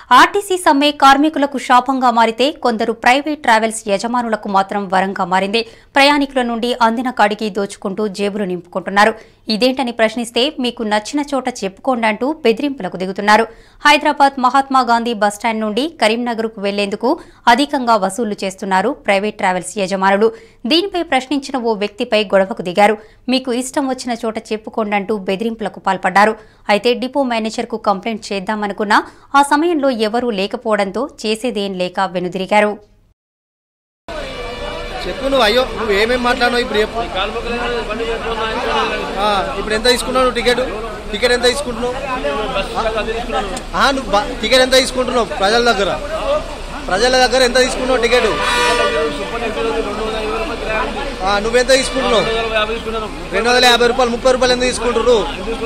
RTC సమ్మె కార్మికులకు శాపంగా మారితే కొందరు ప్రైవేట్ ట్రావెల్స్ యజమానులకు మాత్రం వరంగా మారింది ప్రయాణికుల నుండి అందిన కాడికి దోచుకుంటూ జేబులు నింపుకుంటున్నారు ఇదేంటని ప్రశ్నిస్తే మీకు నచ్చిన చోట చెప్పుకోండి అంటూ బెదిరింపులకు దిగుతున్నారు హైదరాబాద్ మహాత్మా గాంధీ బస్టాండ్ నుండి కరీంనగర్కు వెళ్లేందుకు అధికంగా వసూలు చేస్తున్నారు ప్రైవేట్ ట్రావెల్స్ యజమానులు దీనిపై ప్రశ్నించిన ఓ వ్యక్తిపై గొడవకు దిగారు మీకు ఇష్టం వచ్చిన చోట చెప్పుకోండి అంటూ బెదిరింపులకు పాల్పడ్డారు అయితే డిపో మేనేజర్కు కంప్లైంట్ చేద్దామనుకున్నా ఆ సమయంలో ఎవరూ లేకపోవడంతో చేసేదేం లేక వెనుదిరిగారు చెప్పు నువ్వు అయ్యో నువ్వు ఏమేమి మాట్లాడినావు ఇప్పుడు చెప్పు ఆ, ఇప్పుడు ఎంత తీసుకున్నావు నువ్వు టికెట్ టికెట్ ఎంత తీసుకుంటున్నావు ఆ, నువ్వు బ- టికెట్ ఎంత తీసుకుంటున్నావు ప్రజల దగ్గర ప్రజల దగ్గర ఎంత తీసుకున్నావు టికెట్ ఆ, నువ్వెంత తీసుకుంటున్నావు రెండు వందల యాభై రూపాయలు ముప్పై రూపాయలు ఎంత తీసుకుంటారు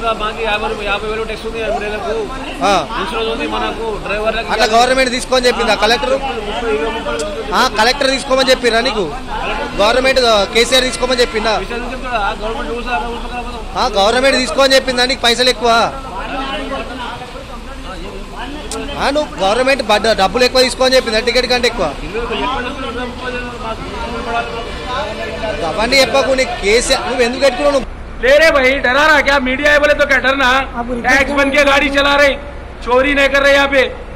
ఆ, అట్లా గవర్నమెంట్ తీసుకోమని చెప్పిందా కలెక్టర్ ఆ, కలెక్టర్ తీసుకోమని చెప్పిరా నీకు గవర్నమెంట్ కేసీఆర్ తీసుకోమని చెప్పిందా ఆ, గవర్నమెంట్ తీసుకోమని చెప్పిందా నీకు పైసలు ఎక్కువ ఆ, నువ్వు గవర్నమెంట్ బడ్డ- డబ్బులు ఎక్కువ తీసుకోమని చెప్పిందా టికెట్ కంటే ఎక్కువ అవన్నీ చెప్పకు నీకు కేసీఆర్ నువ్వు ఎందుకు పెట్టుకున్నావు నువ్వు ले रहे भाई डरा रहा क्या मीडिया है बोले तो क्या डरना टैक्स बन के गाड़ी चला रहे चोरी नहीं कर रहे यहाँ पे